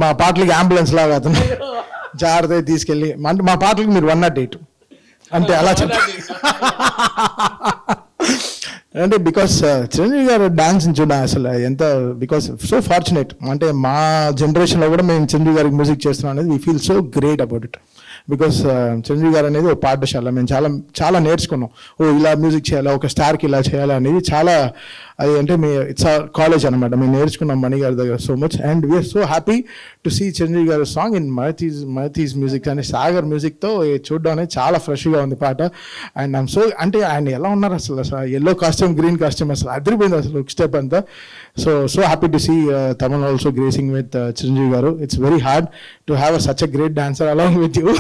మా పాటలకి అంబులెన్స్ లాగా అతను జాగ్రత్తగా తీసుకెళ్ళి అంటే మా పాటలకి మీరు వన్ నాట్ ఎయిట్ అంటే అలా చెప్ప అంటే బికాస్ చిరంజీవి గారు డాన్స్ చూడ అసలు ఎంత బికాస్ సో ఫార్చునేట్ అంటే మా జనరేషన్లో కూడా మేము చిరంజీవి గారికి మ్యూజిక్ చేస్తున్నాం అనేది we feel so great about it because Chiranjeevi garu అనేది ఒక పాఠశాల మేము చాలా చాలా నేర్చుకున్నాం ఓ ఇలా మ్యూజిక్ చేయాలా ఒక స్టార్కి ఇలా చేయాలా అనేది చాలా అది అంటే మీ ఇట్స్ కాలేజ్ అనమాట మేము నేర్చుకున్నాం మణి గారి దగ్గర so much and we are so happy to see Chiranjeevi గారి song in Mahathi's Mahathi's music అని సాగర్ మ్యూజిక్తో చూడడం అనేది చాలా ఫ్రెష్గా ఉంది పాట అండ్ ఐమ్ సో అంటే ఆయన ఎలా ఉన్నారు అసలు అసలు ఎల్లో కాస్ట్యూమ్ గ్రీన్ కాస్ట్యూమ్ అసలు అదిరిపోయింది అసలు స్టెప్ అంతా so so happy to see Tamil also gracing with Chiranjeevi garu it's very hard to have a such a great dancer along with you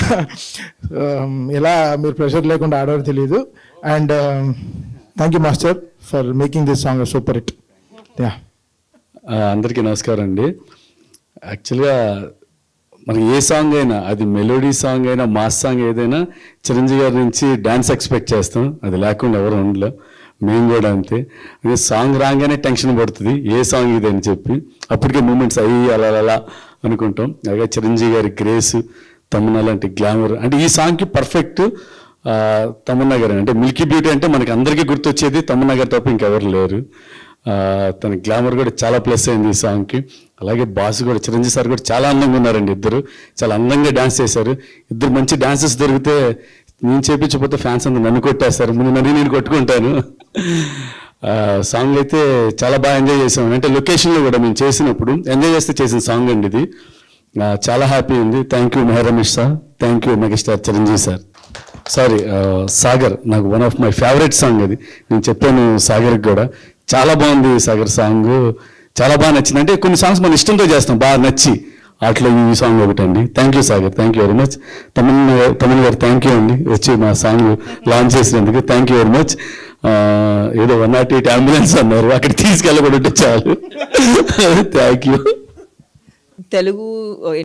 ఎలా మీరు ప్రెషర్ లేకుండా ఆడారో తెలియదు and thank you master for making this song super hit yeah ఆ, అందరికీ నమస్కారం అండి యాక్చువల్గా మనకి ఏ సాంగ్ అయినా అది మెలోడీ సాంగ్ అయినా మాస్ సాంగ్ ఏదైనా చిరంజీవి గారి నుంచి డ్యాన్స్ ఎక్స్పెక్ట్ చేస్తాం అది లేకుండా ఎవరు ఉండలేం మేము కూడా అంతే అదే సాంగ్ రాగానే టెన్షన్ పడుతుంది ఏ సాంగ్ ఇది అని చెప్పి అప్పటికే మూమెంట్స్ అయ్యి అలా అలా అనుకుంటాం అలాగే చిరంజీవి గారి గ్రేస్ తమన్నా లాంటి గ్లామర్ అంటే ఈ సాంగ్కి పర్ఫెక్ట్ తమన్నా గారు అంటే మిల్కీ బ్యూటీ అంటే మనకి అందరికీ గుర్తొచ్చేది తమన్నా గారు తప్ప ఇంకెవరు లేరు ఆ, తన గ్లామర్ కూడా చాలా ప్లస్ అయింది ఈ సాంగ్కి అలాగే బాస్ కూడా చిరంజీవి సార్ కూడా చాలా అందంగా ఉన్నారండి ఇద్దరు చాలా అందంగా డాన్స్ చేశారు ఇద్దరు మంచి డాన్సెస్ దొరికితే నేను చేపించకపోతే ఫ్యాన్స్ అందరూ నన్ను కొట్టేస్తారు ముందు నన్ను నేను కొట్టుకుంటాను ఆ, సాంగ్ అయితే చాలా బాగా ఎంజాయ్ చేసాం అంటే లొకేషన్లో కూడా మేము చేసినప్పుడు ఎంజాయ్ చేస్తే చేసిన సాంగ్ అండి ఇది ఆ, చాలా హ్యాపీ ఉంది thank you Meher Ramesh sir thank you megastar Chiranjeevi sir sorry Sagar నాకు one of my favourite song అది నేను చెప్పాను సాగర్కి కూడా చాలా బాగుంది సాగర్ సాంగ్ చాలా బాగా నచ్చింది అంటే కొన్ని సాంగ్స్ మనం ఇష్టంతో చేస్తాం బాగా నచ్చి అట్లా ఈ సాంగ్ ఒకటి అండి thank you Sagar thank you very much Tamil Tamil garu thank you అండి వచ్చి మా సాంగ్ లాంచ్ చేసినందుకు థ్యాంక్ యూ వెరీ మచ్ ఏదో వన్ నాట్ ఎయిట్ అంబులెన్స్ అన్నారు అక్కడ తీసుకెళ్ళబడి ఉంటే చాలు థ్యాంక్ యూ తెలుగు